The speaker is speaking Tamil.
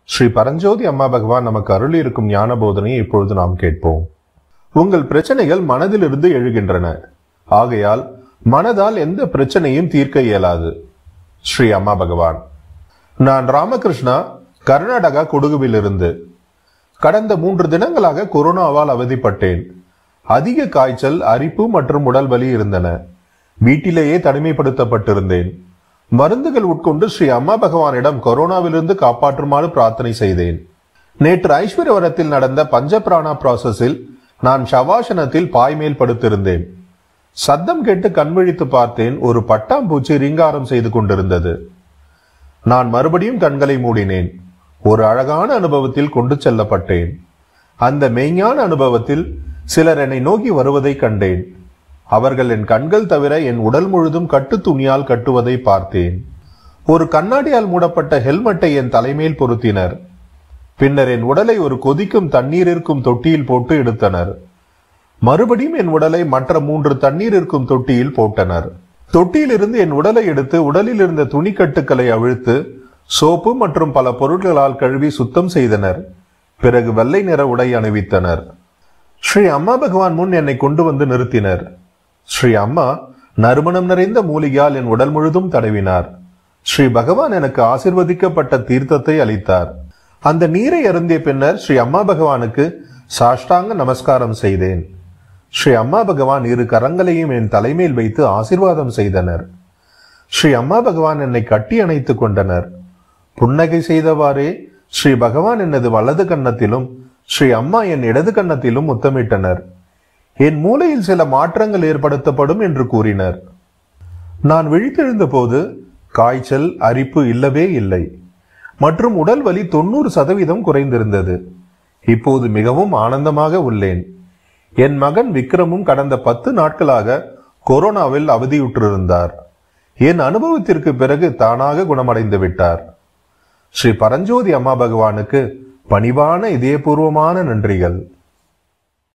ஸ்ரீ பரஞ்சோதி அம்மா பகவான் நமக்கு அருளி இருக்கும் ஞான போதனையை இப்பொழுது நாம் கேட்போம் உங்கள் பிரச்சனைகள் மனதிலிருந்து எழுகின்றன ஆகையால் மனதால் எந்த பிரச்சனையும் தீர்க்க இயலாது ஸ்ரீ அம்மா பகவான் நான் ராமகிருஷ்ணா கர்நாடகா கொடகுவிலிருந்து கடந்த மூன்று தினங்களாக கொரோனாவால் அவதிப்பட்டேன் அதிக காய்ச்சல் அரிப்பு மற்றும் உடல் வலி இருந்தன வீட்டிலேயே தனிமைப்படுத்தப்பட்டிருந்தேன் மருந்துகள் உட்கொண்டு ஸ்ரீ அம்மா பகவானிடம் கொரோனாவிலிருந்து காப்பாற்றுமாறு பிரார்த்தனை செய்தேன் நேற்று ஐஸ்வர்யவரத்தில் நடந்த பஞ்சபிராணா ப்ராசஸில் நான் ஷவாசனத்தில் பாய்மேல் படுத்திருந்தேன் சத்தம் கேட்டு கண்விழித்து பார்த்தேன் ஒரு பட்டாம்பூச்சி ரீங்காரம் செய்து கொண்டிருந்தது நான் மறுபடியும் கண்களை மூடினேன் ஒரு அழகான அனுபவத்தில் கொண்டு செல்லப்பட்டேன் அந்த மெய்ஞான அனுபவத்தில் சிலர் என்னை நோக்கி வருவதை கண்டேன் அவர்கள் என் கண்கள் தவிர என் உடல் முழுதும் கட்டு துணியால் கட்டுவதை பார்த்தேன் ஒரு கண்ணாடியால் மூடப்பட்ட ஹெல்மெட்டை என் தலைமேல் பொருத்தினர் பின்னர் என் உடலை ஒரு கொதிக்கும் தண்ணீர் இருக்கும் தொட்டியில் போட்டு எடுத்தனர் மறுபடியும் என் உடலை மற்ற மூன்று தண்ணீர் இருக்கும் தொட்டியில் போட்டனர் தொட்டியிலிருந்து என் உடலை எடுத்து உடலில் இருந்த துணிக்கட்டுக்களை அவிழ்த்து சோப்பு மற்றும் பல பொருட்களால் கழுவி சுத்தம் செய்தனர் பிறகு வெள்ளை நிற உடை அணிவித்தனர் ஸ்ரீ அம்மா பகவான் முன் என்னை கொண்டு வந்து நிறுத்தினர் ஸ்ரீ அம்மா நறுமணம் நிறைந்த மூலிகையால் என் உடல் முழுதும் தடவினார் ஸ்ரீ பகவான் எனக்கு ஆசிர்வதிக்கப்பட்ட தீர்த்தத்தை அளித்தார் அந்த நீரை அருந்திய பின்னர் ஸ்ரீ அம்மா பகவானுக்கு சாஷ்டாங்க நமஸ்காரம் செய்தேன் ஸ்ரீ அம்மா பகவான் இரு கரங்களையும் என் தலைமையில் வைத்து ஆசிர்வாதம் செய்தனர் ஸ்ரீ அம்மா பகவான் என்னை கட்டி அணைத்துக் கொண்டனர் புன்னகை செய்தவாறே ஸ்ரீ பகவான் எனது வலது கன்னத்திலும் ஸ்ரீ அம்மா என் இடது கன்னத்திலும் முத்தமிட்டனர் என் மூளையில் சில மாற்றங்கள் ஏற்படுத்தப்படும் என்று கூறினர் நான் விழித்தெழுந்த போது காய்ச்சல் அரிப்பு இல்லவே இல்லை மற்றும் உடல் வலி தொண்ணூறு சதவீதம் குறைந்திருந்தது இப்போது மிகவும் ஆனந்தமாக உள்ளேன் என் மகன் விக்ரமும் கடந்த பத்து நாட்களாக கொரோனாவில் அவதியுற்றிருந்தார் என் அனுபவத்திற்கு பிறகு தானாக குணமடைந்து விட்டார் ஸ்ரீ பரஞ்சோதி அம்மா பகவானுக்கு பணிவான இதயபூர்வமான நன்றிகள்